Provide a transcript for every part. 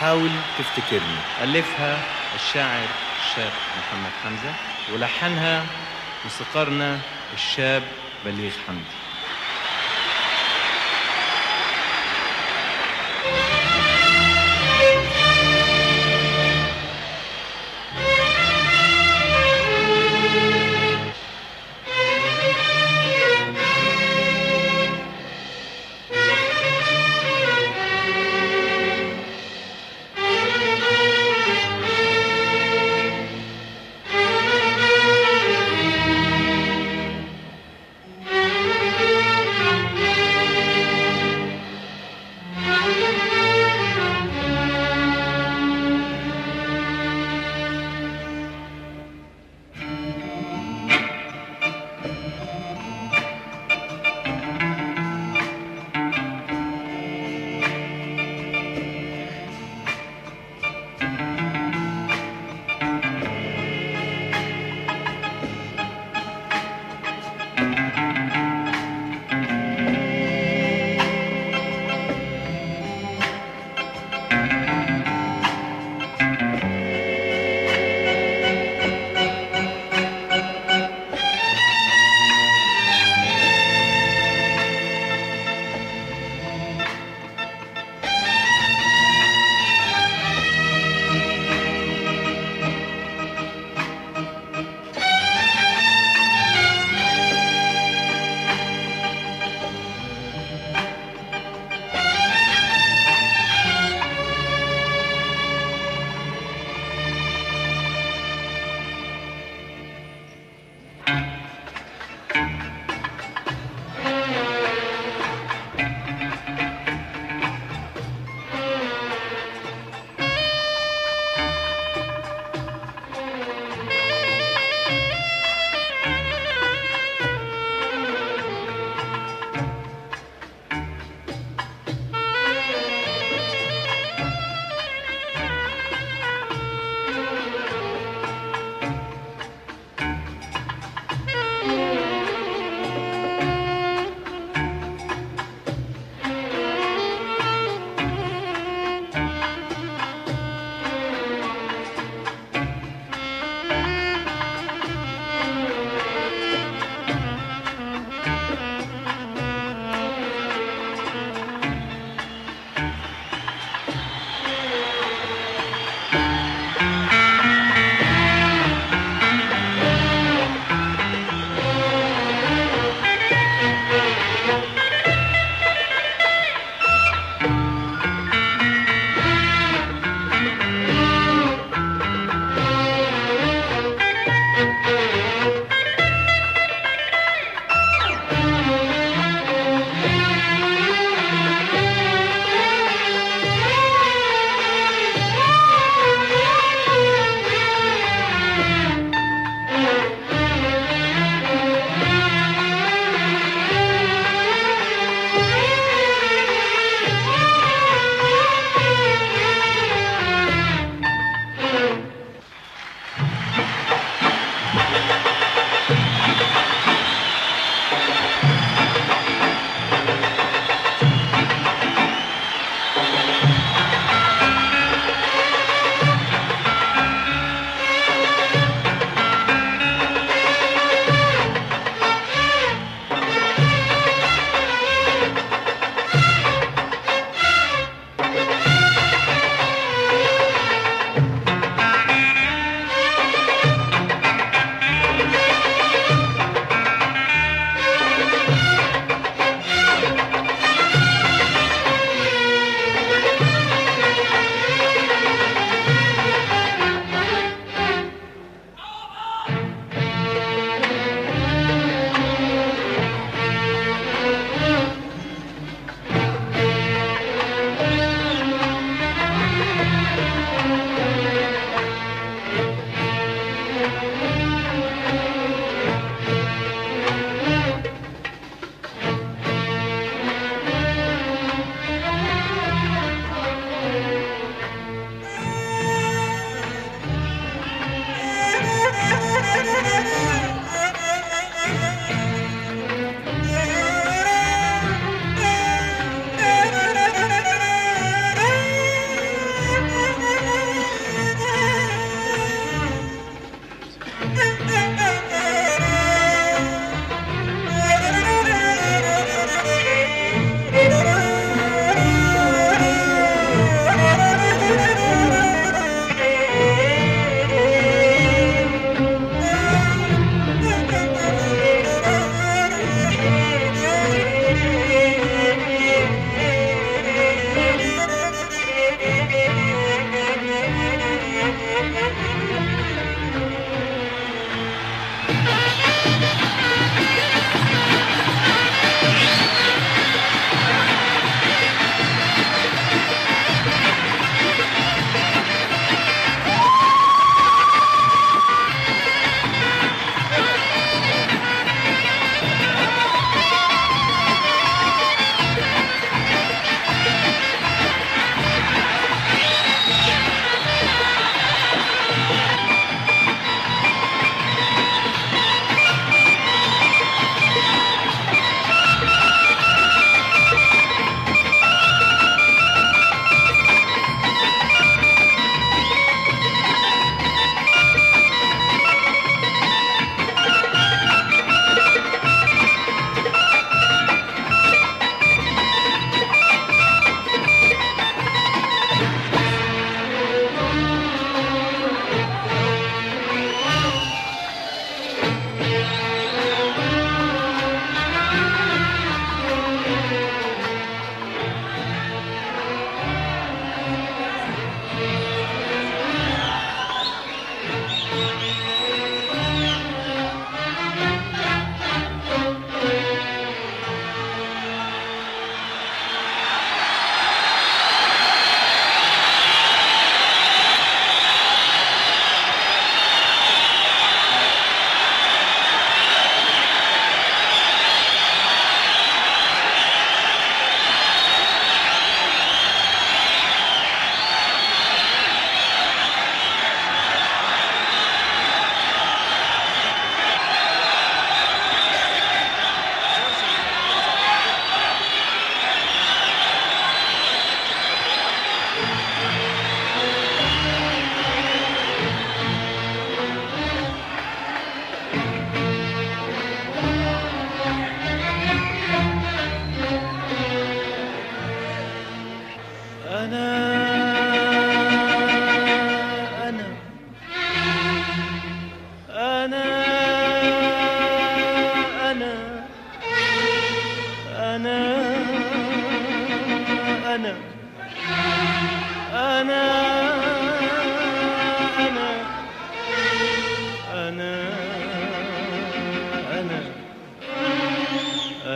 حاول تفتكرني ألفها الشاعر الشاب محمد حمزة ولحنها موسيقارنا الشاب بليغ حمدي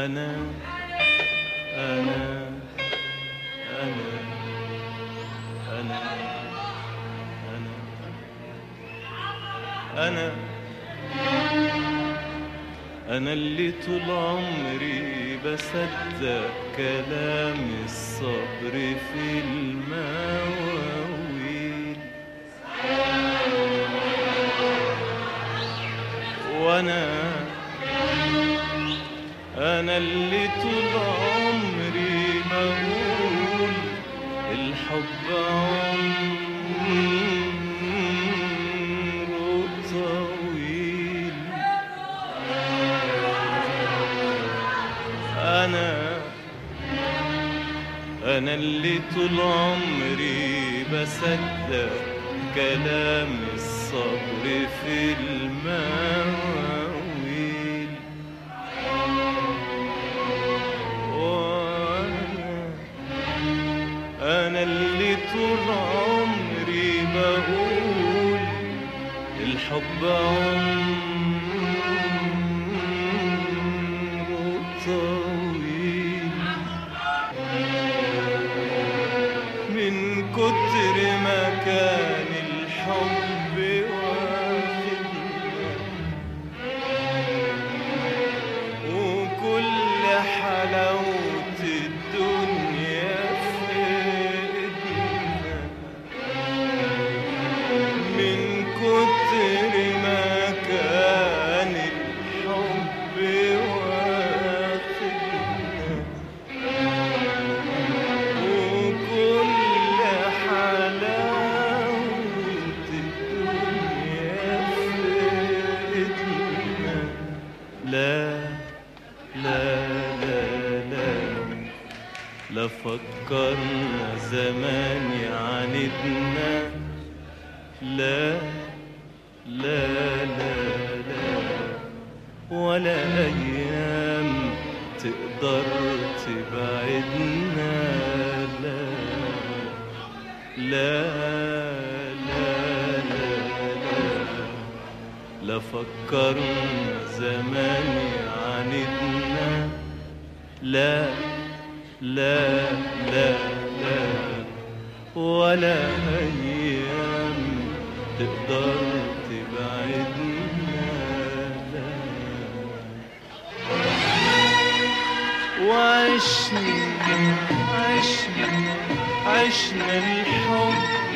أنا أنا أنا أنا أنا أنا أنا اللي طول عمري بصدق كلام الصبر في المواويل وأنا أنا اللي طول عمري بقول الحب عمره طويل أنا أنا اللي طول عمري بصدق كلام الصبر في المواويل وأنا أنا اللي طول عمري بقول الحب عمره طويل من كتر ما كان الحب واخدنا وكل حلاوة الدنيا في ايدنا من كتر ما كان الحب واخدنا وكل حلاوة الدنيا في ايدنا لا لا لا لا لا فكرنا زمان يعاندنا لا لا لا لا ولا أيام تقدر تبعدنا لا لا لا لا لا لا فكرنا زمان يعاندنا لا لا لا لا ولا أيام تقدر تبعدنا لا وعشنا عشنا عشنا الحب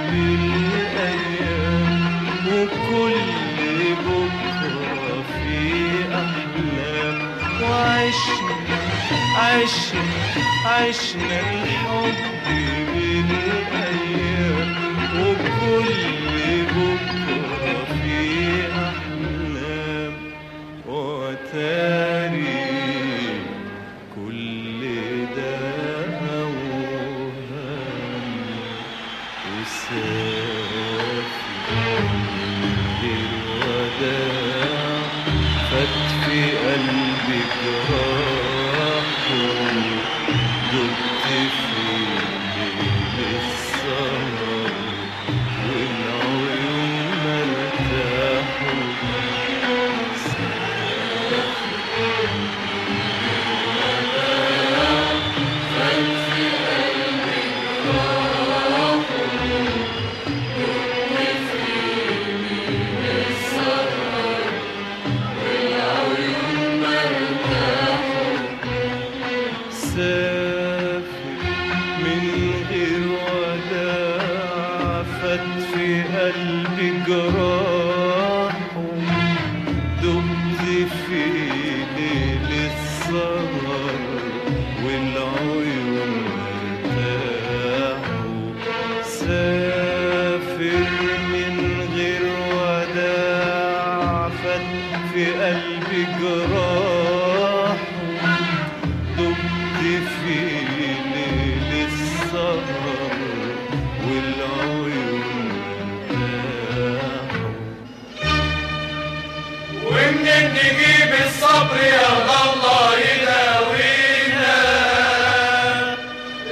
بالأيام وكل بكرة في أحلام وعشنا عشنا عشنا الحب بالأيام وكل بكرة في أحلام وتاري كل ده أوهام وسافر غير وداع فات في قلبي جراح دقت في ليل السهر والعيون مرتاحوا سافر من غير وداع فات في قلبي جراح دمت في ليل السهر والعيون مرتاحوا سافر من غير وداع فات في قلبي جراح دمت في ليل السهر والعيون مرتاحوا ومنين نجيب الصبر يا الله يداوينا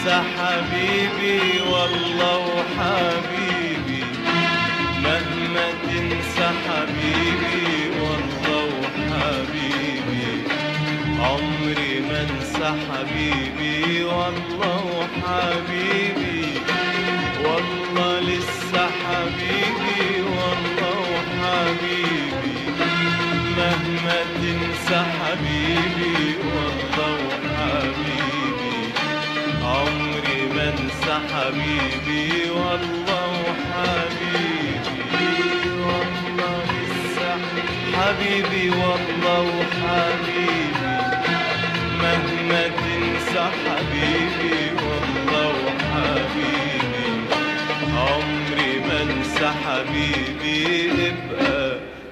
انسى حبيبي والله وحبيبي مهما تنسى حبيبي والله وحبيبي عمري ما انسى حبيبي والله وحبيبي والله لسه حبيبي والله وحبيبي مهما تنسى حبيبي والله وحبيبي عمري ما انسى حبيبي والله وحبيبي والله لسه حبيبي والله وحبيبي مهما تنسى حبيبي والله وحبيبي عمري ما انسى حبيبي ابقى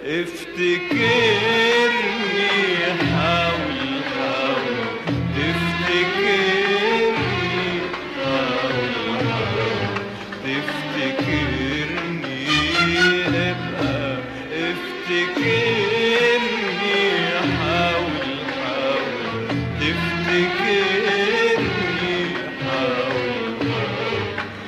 افتكرني حاول حاول تفتكرني حاول حاول تفتكرني ابقى افتكرني حاول حاول تفتكرني حاول حاول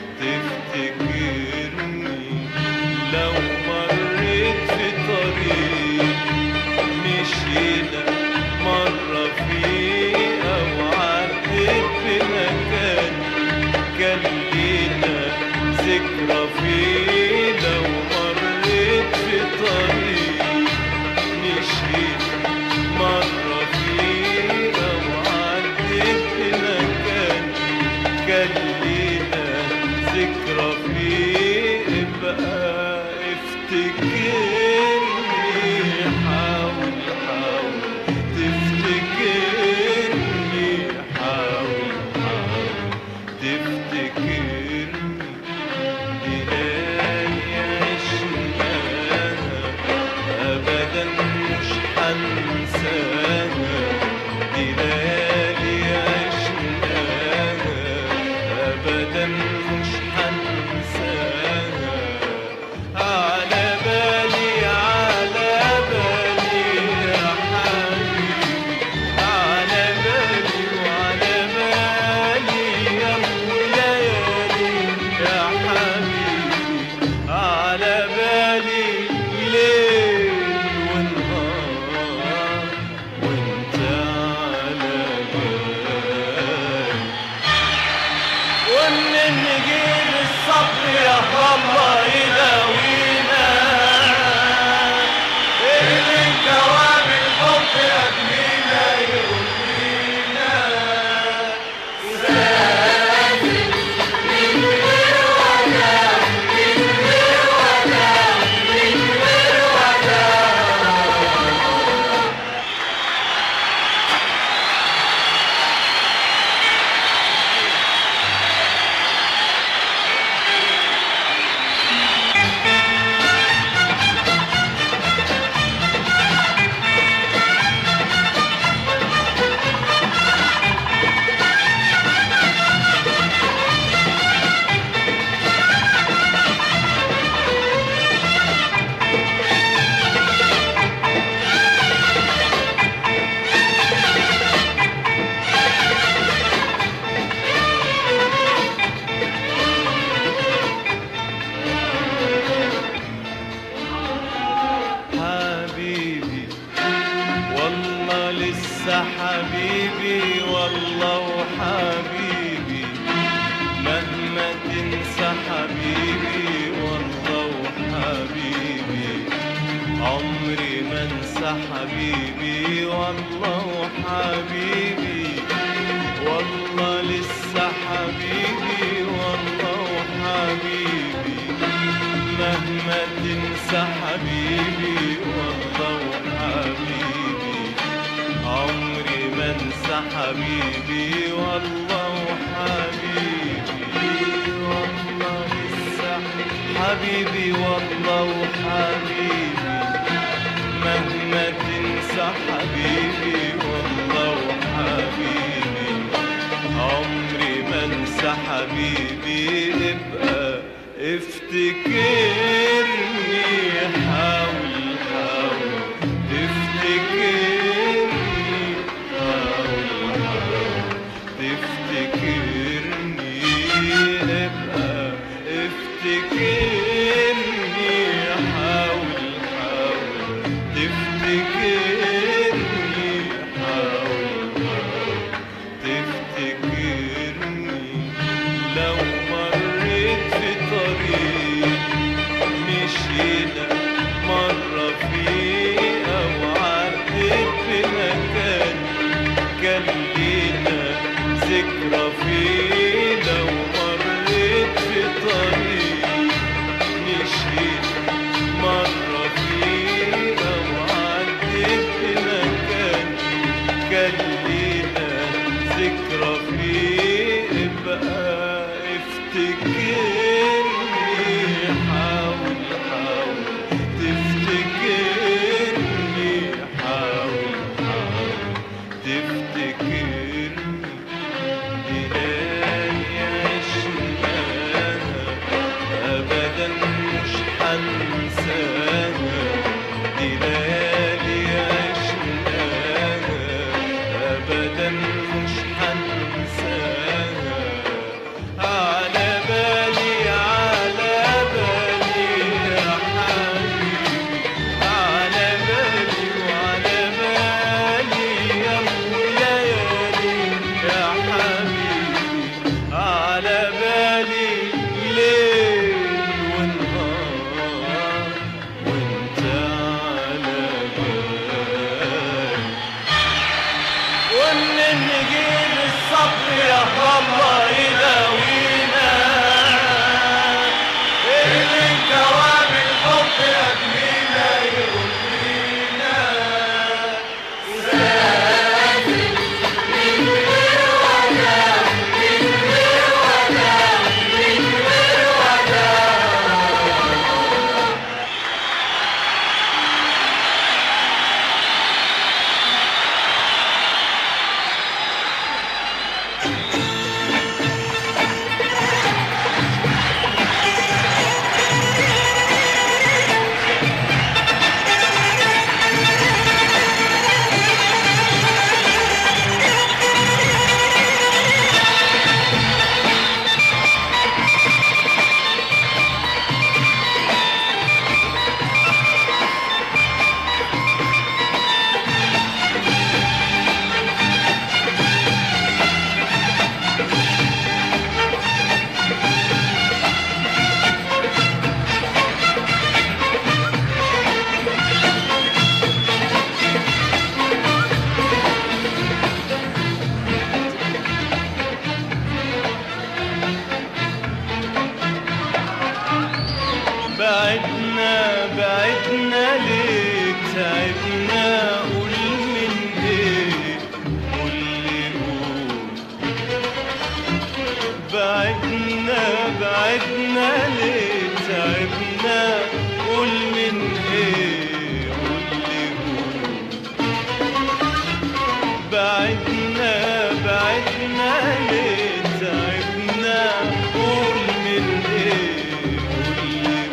تفتكرني لو مريت في طريق مشينا مرة فيه أو عديت بمكان كان لينا ذكرى فيه لو مريت في طريق مشينا مرة فيه أو عديت بمكان كان لينا ذكرى فيه ابقى افتكرني حاول حاول تفتكرني حاول حاول تفتكرني ليالي عشناها أبدا مش حنساها دي ليالي عشناها أبدا مش حنساها على بالي على بالي يا حبيبي على بالي وعلى بالي يا ليالي يا حبيبي على بالي ليل ونهار وانت على بالي وان نجيب الصبر يا الله يداوينا اللي دوام الحب يبنينا يرضينا حبيبي والله لسه حبيبي والله وحبيبي مهما تنسى حبيبي والله وحبيبي عمري ما انسى حبيبي والله وحبيبي والله لسه حبيبي والله وحبيبي مهما تنسى حبيبي والله وحبيبي عمري ما انسى حبيبي والله وحبيبي والله لسه حبيبي والله وحبيبي مهما تنسى حبيبي والله وحبيبي عمري ما انسى حبيبي ابقى افتكرني حاول حاول تفتكرني حاول حاول تفتكرني كان لينا ذكرى فينا ومريت في طريق مشيت مرة فيها وعديت بمكان كان لينا ذكرى فيه بقى افتكرني حاول حاول تفتكرني حاول حاول تفتكرني ليالي عشناها أبدا مش حنساها دي ليالي عشناها أبدا مش حنساها على بالي على بالي يا حبيبي على بالي وعلى بالي يا ليالي يا حبيبي على بالي ليل ونهار وانت على بالي ومنين نجيب الصبر يا الله يداوينا اللي كواب الحب يبنينا يغنينا بعدنا بعدنا ليه تعبنا قول من ايه قول لي قول بعدنا بعدنا ليه تعبنا قول من ايه قول لي قول بعدنا بعدنا ليه تعبنا قول من ايه قول لي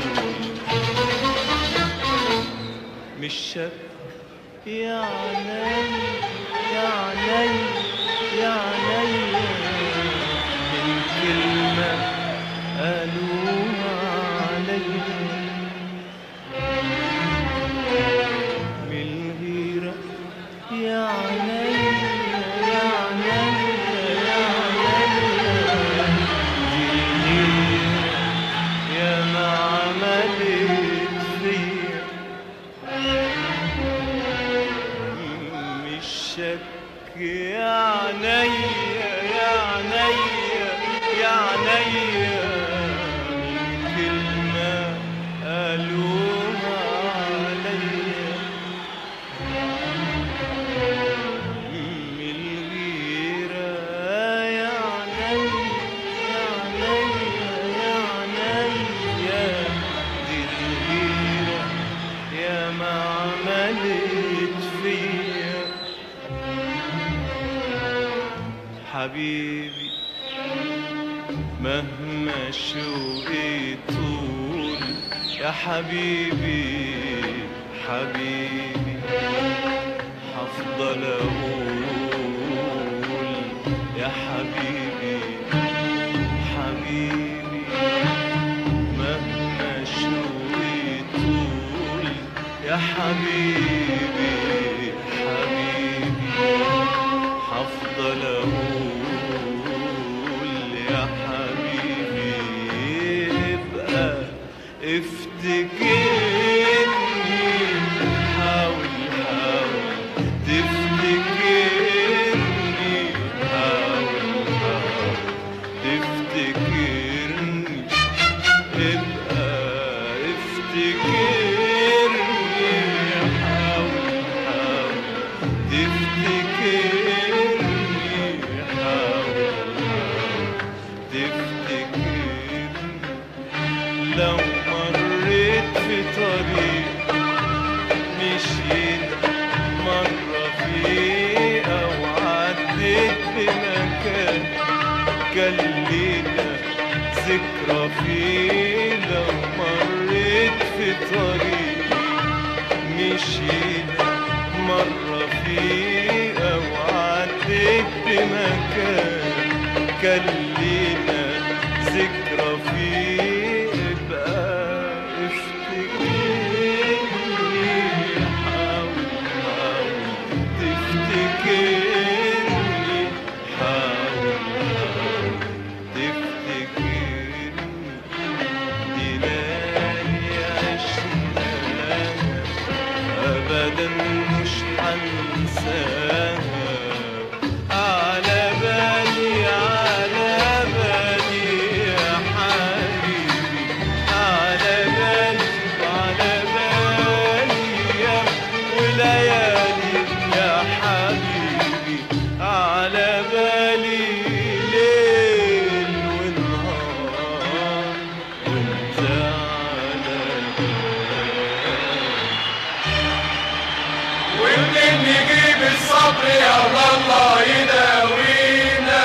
قول مش شك يا عيني يا عيني يا عيني من كلمة قالوها عليا من الغيرة يا عيني يا عيني يا عيني دي الغيرة يا ما عملت فيا مش شك يا عينيا يا عينيا يا عينيا من كلمة قالوها عليا من الغيرة يا عينيا يا عينيا يا عينيا دي الغيرة يا ما عملت فيا حبيبي مهما شوقي طول يا حبيبي حبيبي هفضل اقول يا حبيبي حبيبي مهما شوقي طول يا حبيبي حبيبي هفضل اقول يا حبيبي ابقى افتكرني حاول حاول تفتكرني ذكرى فيه لو مريت في طريق مشينا مرة فيه أو عديت بمكان كان لينا ذكرى فيه ابقى افتكرني حاول حاول تفتكرني حاول حاول تفتكرني دي ليالي عشناها أبدا مش هنساها على بالي على بالي يا حبيبي على بالي على بالي يا وليالي يا حبيبي على بالي ليل ونهار وانت على بالي ومنين نجيب الصبر يا الله يداوينا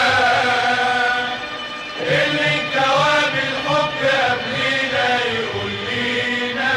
اللي انكواب الحب قبلينا يقول لينا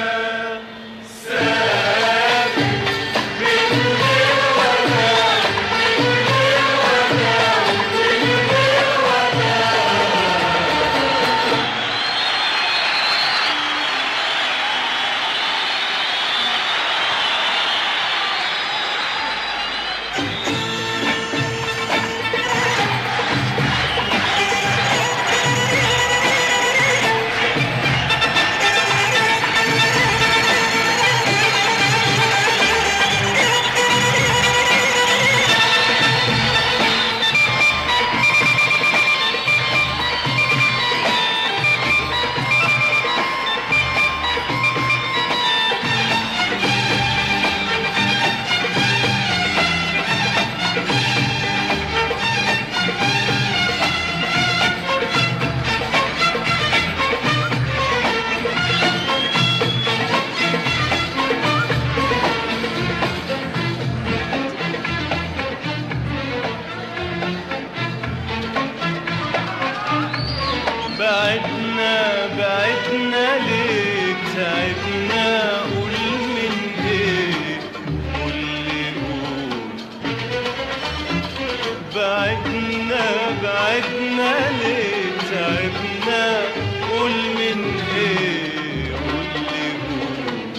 بعدنا بعدنا ليه تعبنا قول من ايه قول لي قول بعدنا بعدنا ليه تعبنا قول من ايه قول لي قول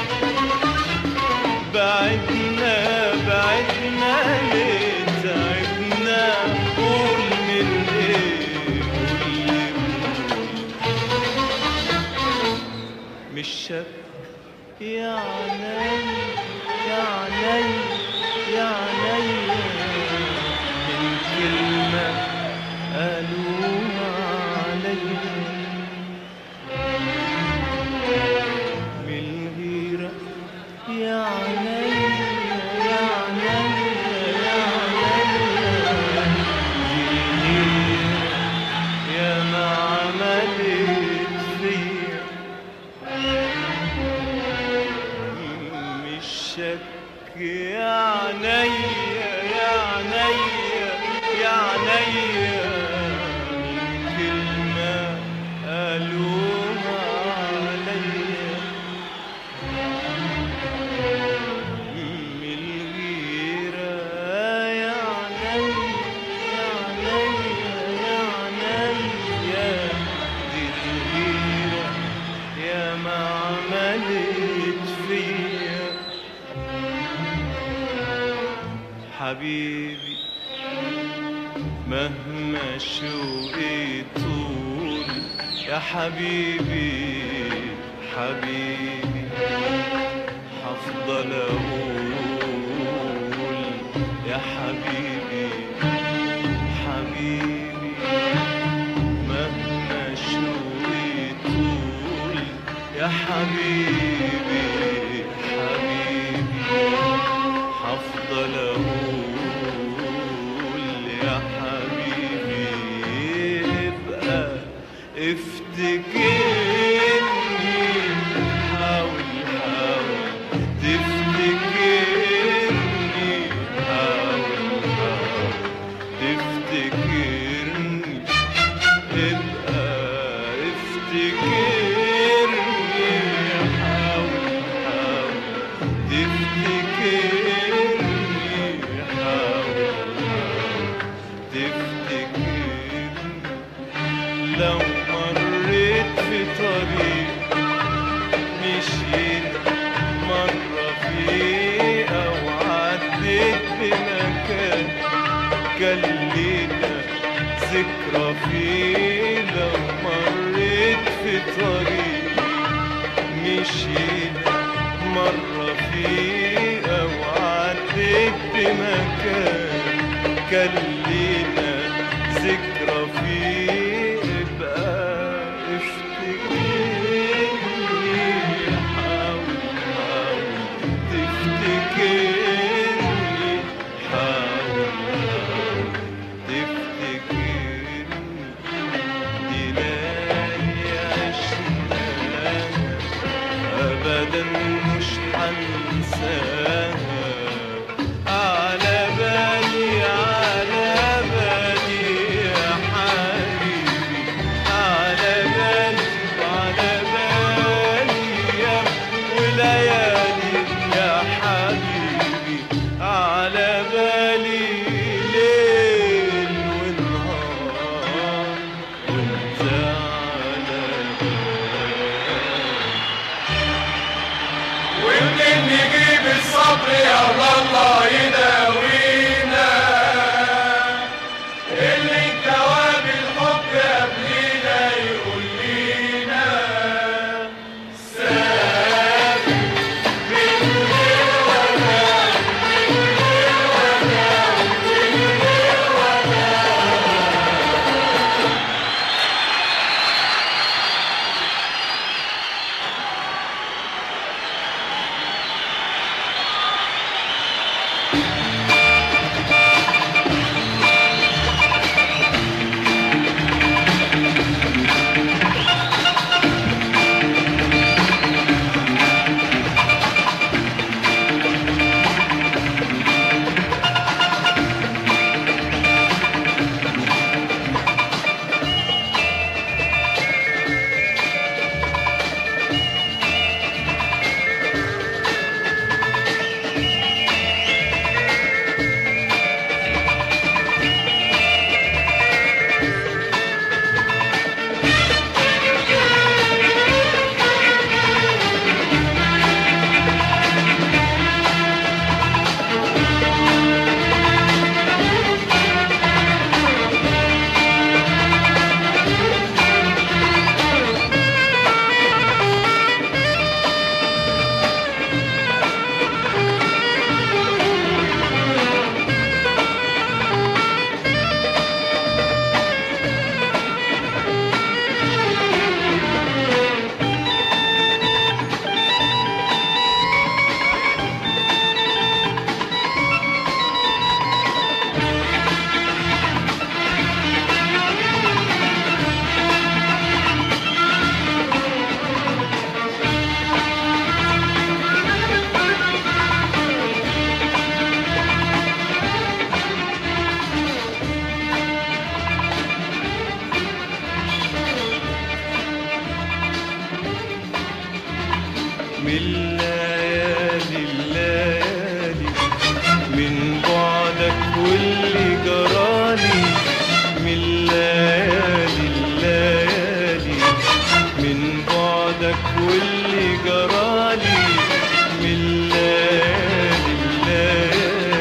بعدنا بعدنا ليه تعبنا قول من ايه قول لي قول مش شك يا عيني يا عيني يا عيني من كلمة قالوها عليا من الغيرة يا عيني يا عيني يا عيني دي الغيرة يا ما عملت فيا مش شك يا عينيا يا عينيا يا عينيا من كلمة قالوها عليا من الغيرة يا عينيا يا عينيا يا عينيا دي الغيرة يا ما عملت فيا حبيبي مهما شوقي طول يا حبيبي حبيبي هفضل اقول يا حبيبي حبيبي مهما شوقي طول يا حبيبي حبيبي هفضل اقول يا حبيبي ابقى افتكرني حاول حاول تفتكرني حاول حاول تفتكرني ابقى كان لينا ذكرى فيه لو مريت في طريق مشينا مرة فيه أو عديت بمكان كان لينا ذكرى فيه ابقى افتكرني حاول حاول تفتكرني حاول حاول تفتكرني دي ليالي عشناها ابدا مش هنساها على بالي على بالي يا حبيبي على بالي على بالي يا وليالي يا حبيبي على بالي ليل ونهار وانت على بالي ومنين نجيب الصبر يا الله يداوينا اللي انكواب الحب قبلينا يقول لينا من ليالي الليالي من بعدك واللي جرالي من ليالي الليالي من بعدك واللي جرالي من ليالي الليالي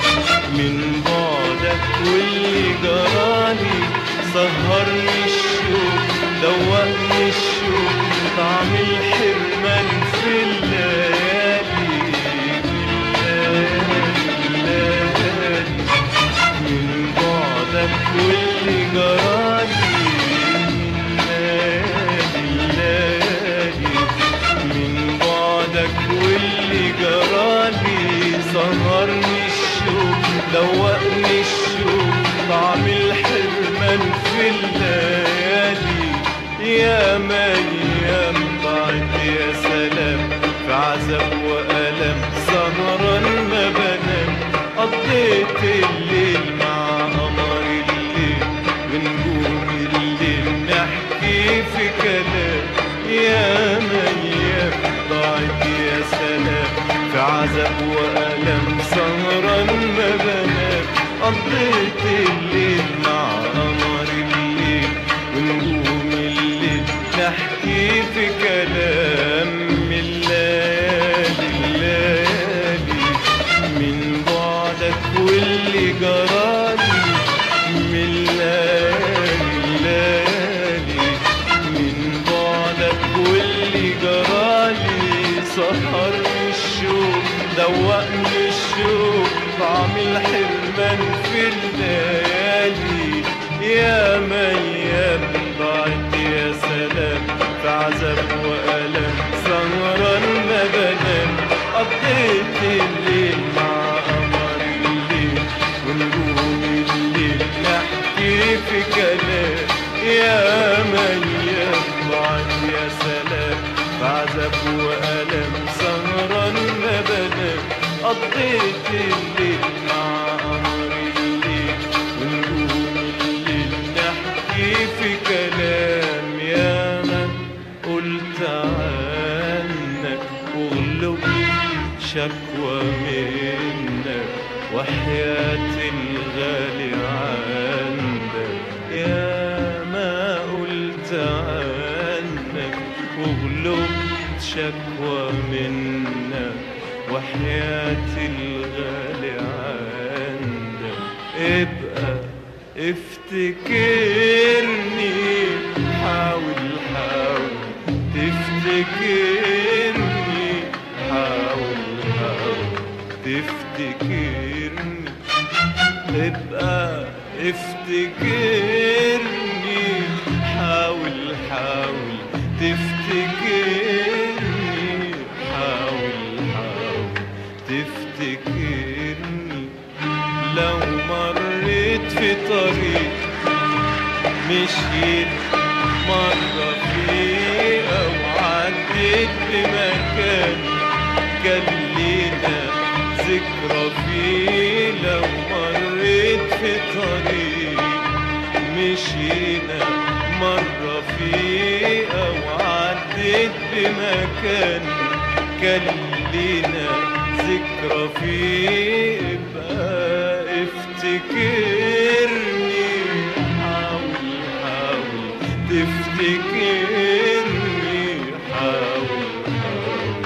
من بعدك واللي جرالي سهرني الشوق دوقني الشوق طعم الحرمان في الليالي الليالي من بعدك واللي جرالي من ليالي الليالي من بعدك واللي جرالي سهرني الشوق دوقني الشوق طعم الحرمان في الليالي يا ميام ضاعت يا سلام في عذاب وألم سهرا ما بنام قضيت الليل مع قمر الليل ونجوم الليل نحكي في كلام يا ميام ضاعت يا سلام في عذاب وألم سهرا ما بنام قضيت الليل مع قمر الليل ونجوم الليل نحكي في كلام من الليالي الليالي من بعدك واللي جرالي في الليالي يا من ينبعد يا سلام في عذاب وألم سهرا ما بنام قضيت الليل مع قمر الليل ونجوم الليل نحكي في كلام يا من ينبعد يا سلام في عذاب وألم سهرا ما بنام قضيت الليل مع قمر الليل ونجوم الليل نحكي في كلام يا من قلت عنك واغلب شكوى منك وحياة الغالي عندك يا ما قلت عنك واغلب شكوى منك وحياة الغالي عندك ابقى افتكرني حاول حاول تفتكرني حاول حاول تفتكرني ابقى افتكرني حاول حاول تفتكرني حاول حاول تفتكرني لو مريت في طريق مشيت مرة فيه أو عديت بمكان كان لينا ذكرى فيه لو مريت في طريق مشينا مرة فيه أو عديت بمكان كان لينا ذكرى فيه ابقى افتكرني حاول حاول تفتكرني حاول حاول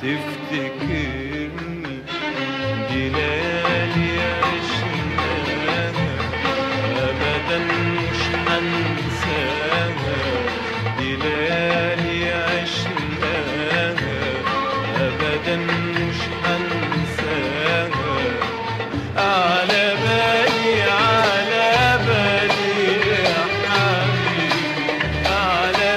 تفتكرني دي ليالي عشناها أبدا مش هنساها دي ليالي عشناها أبدا مش هنساها على بالي على بالي يا حبيبي على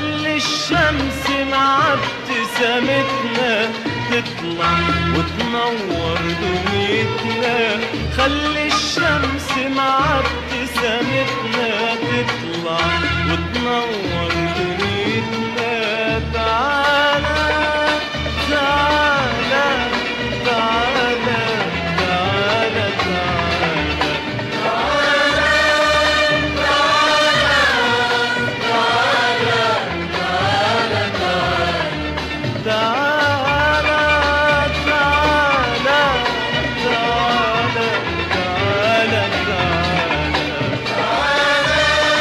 خلي الشمس مع ابتسامتنا تطلع وتنور دنيتنا خلي الشمس مع ابتسامتنا تطلع وتنور دنيتنا تعالى تعالى تعالى تعالى تعالى تعالى تعالى تعالى تعالى تعالى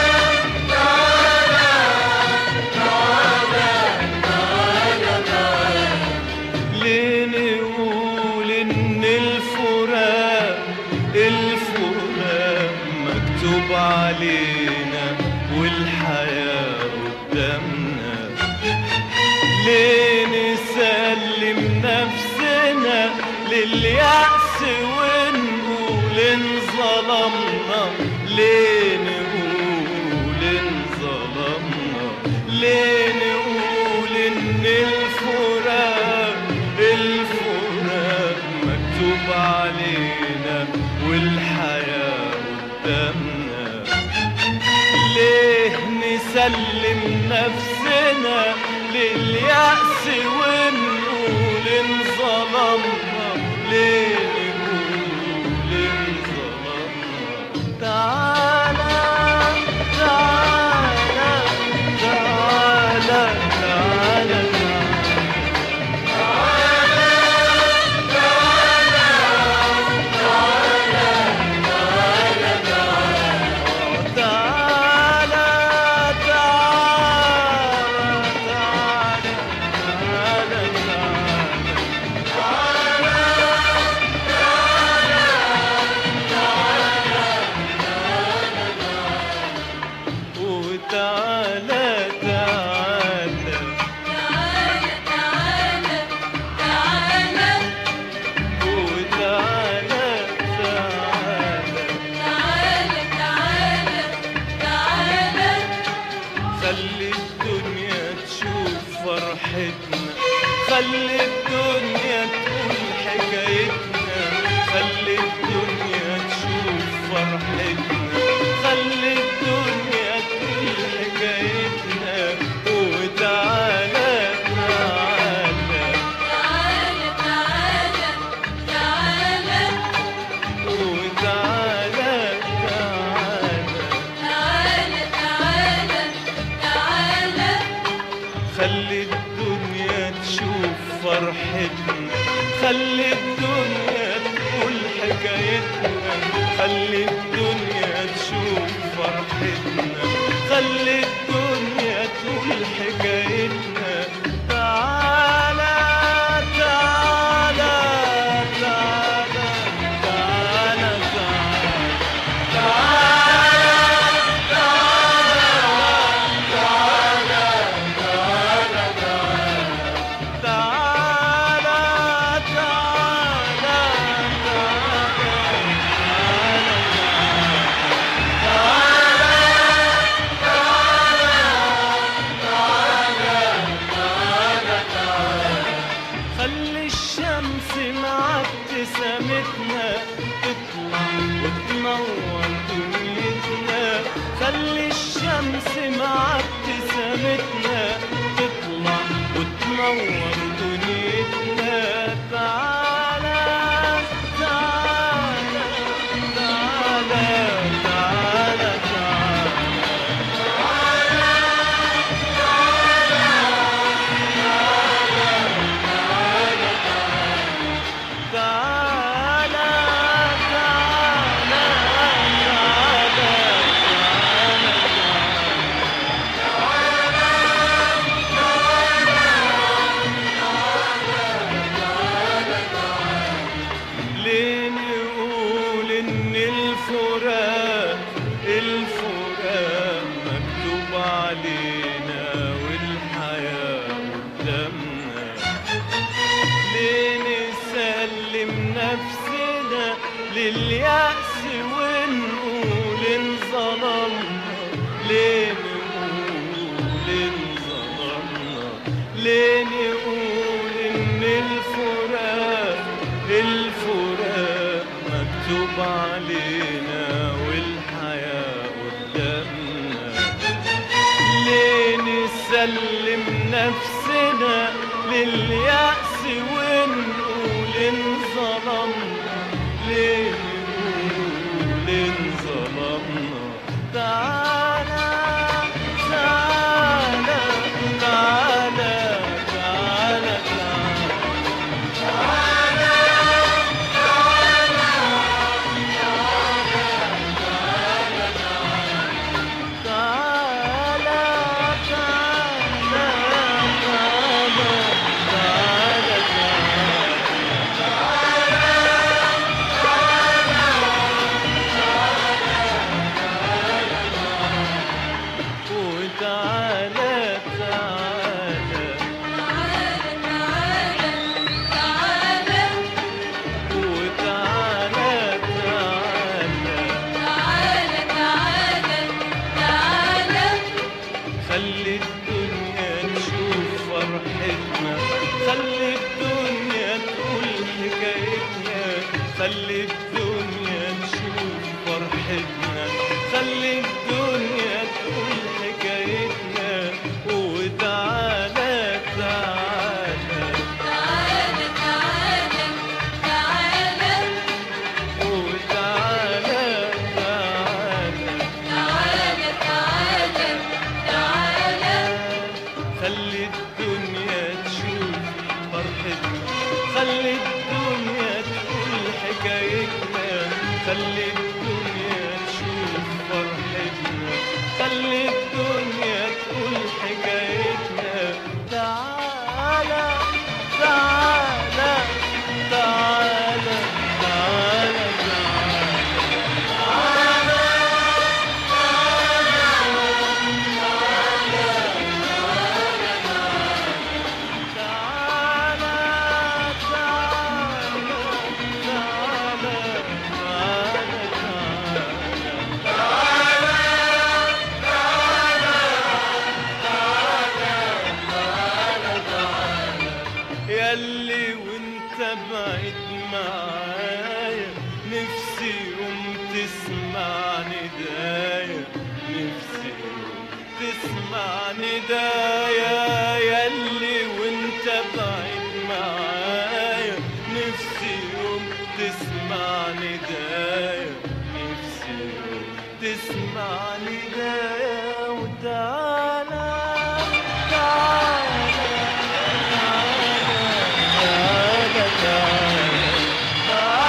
ليه نقول ان الفراق الفراق مكتوب علينا والحياة قدامنا ليه نسلم نفسنا لليأس ونقول انظلمنا ليه نقول انظلمنا ليه نقول ان الفراق الفراق مكتوب علينا والحياة قدامنا ليه نسلم نفسنا لليأس ونقول انظلمنا ليه نقول انظلمنا تعالى تعالى تعالى تعالى تعالى تعالى تعالى تعالى تعالى وتعالى تعالى وتعالى تعالى خلي الدنيا تشوف فرحتنا خلي الدنيا تقول حكايتنا خلي الدنيا تشوف فرحتنا خلي الدنيا تقول حكايتنا وتعالى تعالى وتعالى تعالى خلي الدنيا تشوف فرحتنا خلي الدنيا تقول حكايتنا خلي الدنيا تشوف فرحتنا خلي الدنيا تقول حكايتنا تعالى تعالى تعالى تعالى تعالى تعالى تعالى خلي الشمس مع ابتسامتنا تطلع وتنور دنيتنا خلي الشمس مع ابتسامتنا تطلع وتنور دنيتنا تعالى تعالى تعالى تعالى تعالى تعالى تعالى تعالى ليه نقول ان الفراق الفراق مكتوب علينا والحياة قدامنا ليه نسلم نفسنا لليأس ونقول انظلمنا ليه نقول انظلمنا ليه نقول ان الفراق الفراق مكتوب علينا والحياة قدامنا ليه نسلم نفسنا لليأس ونقول انظلمنا ليه نقول انظلمنا تعالى تعالى تعالى تعالى تعالى تعالى تعالى تعالى تعالى تعالى وتعالى تعالى وتعالى تعالى خلي الدنيا تشوف فرحتنا خلي الدنيا تقول حكايتنا خلي الدنيا تشوف فرحتنا خلي الدنيا تقول حكايتنا وتعالى تعالى وتعالى تعالى خلي الدنيا تشوف فرحتنا خلي الدنيا تقول حكايتنا خلي الدنيا تشوف فرحتنا خلي الدنيا تقول حكايتنا تعالى تعالى تعالى تعالى تعالى تعالى تعالى تعالى تعالى تعالى ياللي وانت بعيد معايا نفسي يوم تسمع ندايا نفسي يوم تسمع ندايا ياللي وانت بعيد معايا نفسي يوم تسمع ندايا نفسي يوم تسمع ندايا وتعالى تعالى تعالى تعالى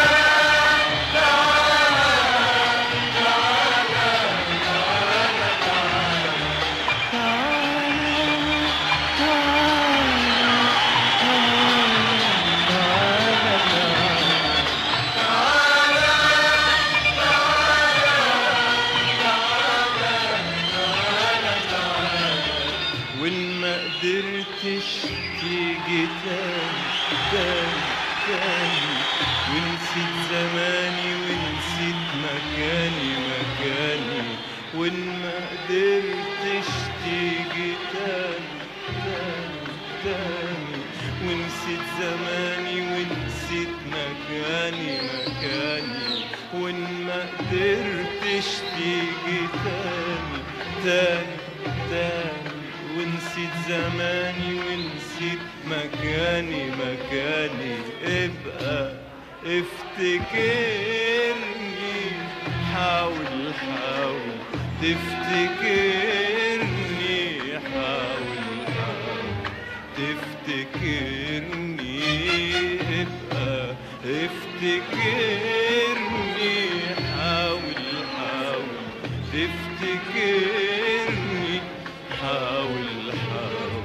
وإن ما قدرتش تيجي تاني تاني تاني ونسيت زماني ونسيت مكاني مكاني وإن ما قدرتش تيجي تاني تاني تاني ونسيت زماني ونسيت مكاني مكاني وإن ما قدرتش تيجي تاني تاني تاني ونسيت زماني ونسيت مكاني مكاني ابقى افتكرني حاول حاول تفتكرني حاول حاول تفتكرني ابقى افتكرني حاول حاول تفتكرني حاول حاول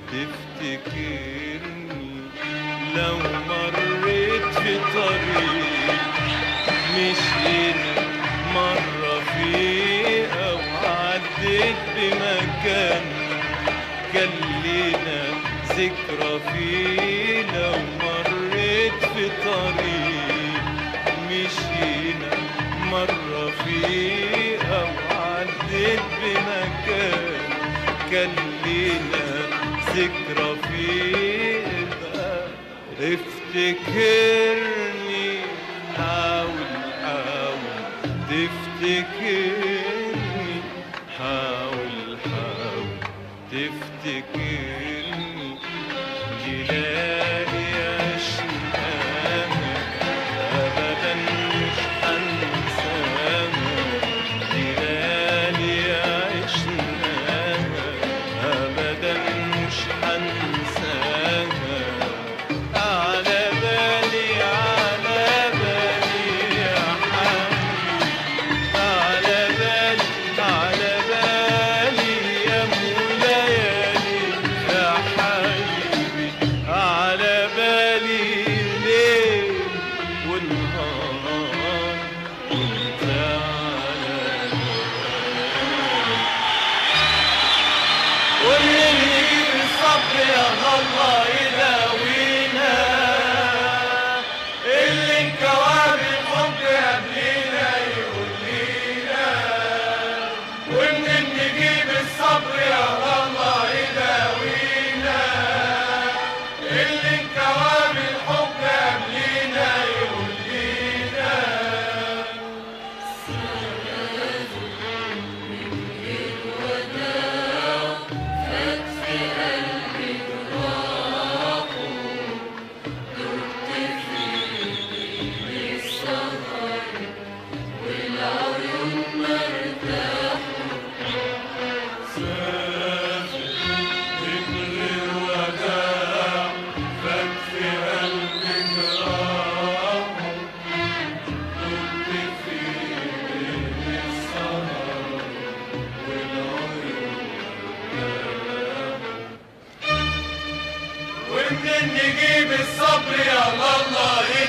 تفتكرني لو مريت في طريق مشينا مرة فيه أو عديت بمكان كان لينا ذكرى فيه لو مريت في طريق مشينا مرة فيه أو عديت بمكان كان لينا ذكرى فيها افتكرني حاول حاول تفتكرني حاول حاول تفتكرني تلاقي عشناها أبدا مش هنساها تلاقي عشناها أبدا مش هنساها على بالي على بالي يا حبيبي على بالي على بالي يا ليالي يا حبيبي على بالي ليل ونهار وانت على واللي يجيب الصبر يا الله يداوينا اللي انكواب الحب قبلينا يقول لينا ومنين نجيب الصبر يا الله يداوينا اللي انكواب الحب قبلينا يقول لينا ومنين نجيب الصبر يا الله